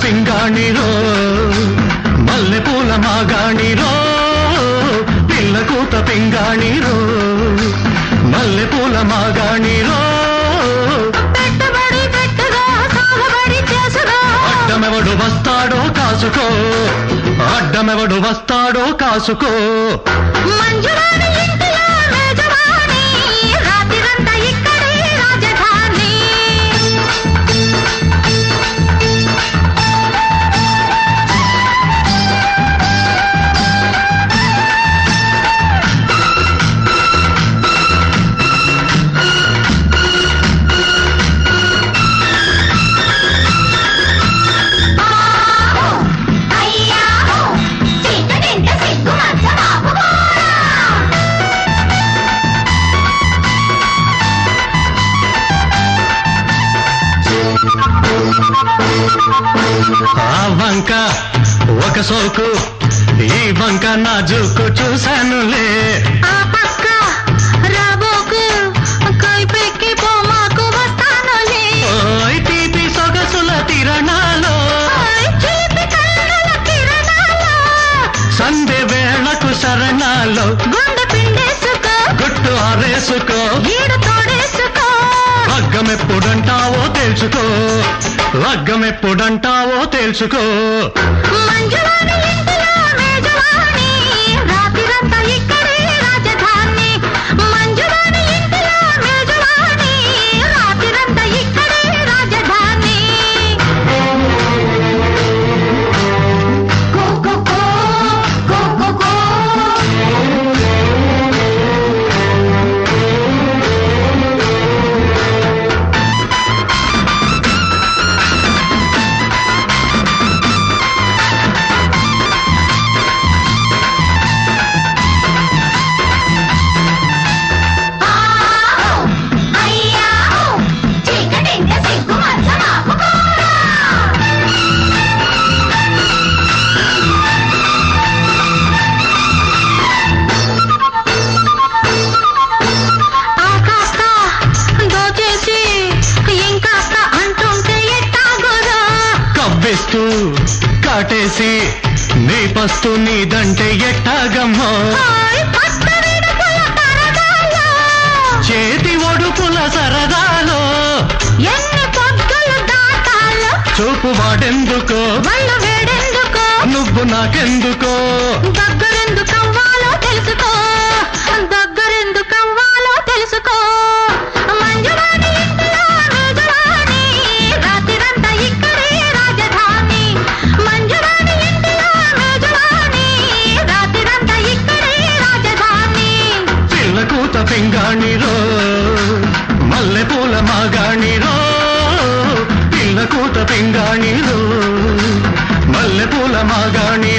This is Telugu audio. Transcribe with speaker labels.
Speaker 1: పింగాణిరో మల్లెపూల మాగాణిరో పిల్లకూత పింగాణిరో మల్లెపూల మాగాణిరో
Speaker 2: పెట్టుబడి పెట్టుగా సాగుబడి చేసుగా
Speaker 1: అడ్డమెవడు వస్తాడో కాసుకో అడ్డమెవడు వస్తాడో కాసుకో
Speaker 2: మంజువాణి ఇంటిలో మేజవాణి రాత్రిరంతా ఇక్కడే రాజధాని అయ్యాహో చీకటింట సిగ్గు మచ్చ బాబుగోరా
Speaker 1: ఆ వంక ఒక సోకు ఈ వంక నా జూకు చూశానులే
Speaker 2: ఆ పక్క రాబోకు కైపెక్కి పోమాకు వస్తానులే
Speaker 1: ఓయ్ తీపి సొగసుల తిరణాలో
Speaker 2: ఓయ్ చిలిపి కళ్ళల కిరణాలు
Speaker 1: సంధ్య వేళకు శరణాలో
Speaker 2: గుండె పిండేసుకో
Speaker 1: గుట్టు ఆరేసుకో
Speaker 2: ఈడు తోడేసుకో
Speaker 1: లగ్గమెప్పుడంటావో తెలుసుకో లగ్గమెప్పుడంటావో తెలుసుకో
Speaker 2: మంజువాణి ఇంటిలో మేజవాణి రాత్రిరంతా ఇక్కడే రాజధాని మంజువాణి ఇంటిలో మేజవాణి రాత్రిరంతా ఇక్కడే రాజధాని కో కో కో కో కో కో ఆహో అయ్యాహో చీకటింట సిగ్గు మచ్చ మాపుకోరా ఆకాస్త దోచేసి ఇంకాస్త అంటుంటే ఎట్టాగోదా
Speaker 1: కవ్విస్తూ కాటేసి నీ పస్తు నీదంటే ఎట్టాగమ్మో
Speaker 2: హాయ్ పట్ట విడుపుల పరదాలో
Speaker 1: చేతి ఒడుపుల సరదాలో
Speaker 2: ఎన్ని పొద్దులు దాటాలో
Speaker 1: చూపు వాడెందుకో
Speaker 2: వళ్ళు వేడెందుకో
Speaker 1: నువ్వు నాకెందుకో
Speaker 2: దగ్గరెందుకవ్వాలో తెలుసుకో దగ్గరెందుకవ్వాలో తెలుసుకో మంజువాణి ఇంటిలో మేజవాణి రాత్రిరంతా ఇక్కడే రాజధాని మంజువాణి ఇంటిలో మేజవాణి రాత్రిరంతా ఇక్కడే రాజధాని
Speaker 1: పిల్లకూత పింగాణిరో మల్లెపూల మాగాణిరో పిల్లకూత పింగాణిరో మల్లెపూల మాగాణి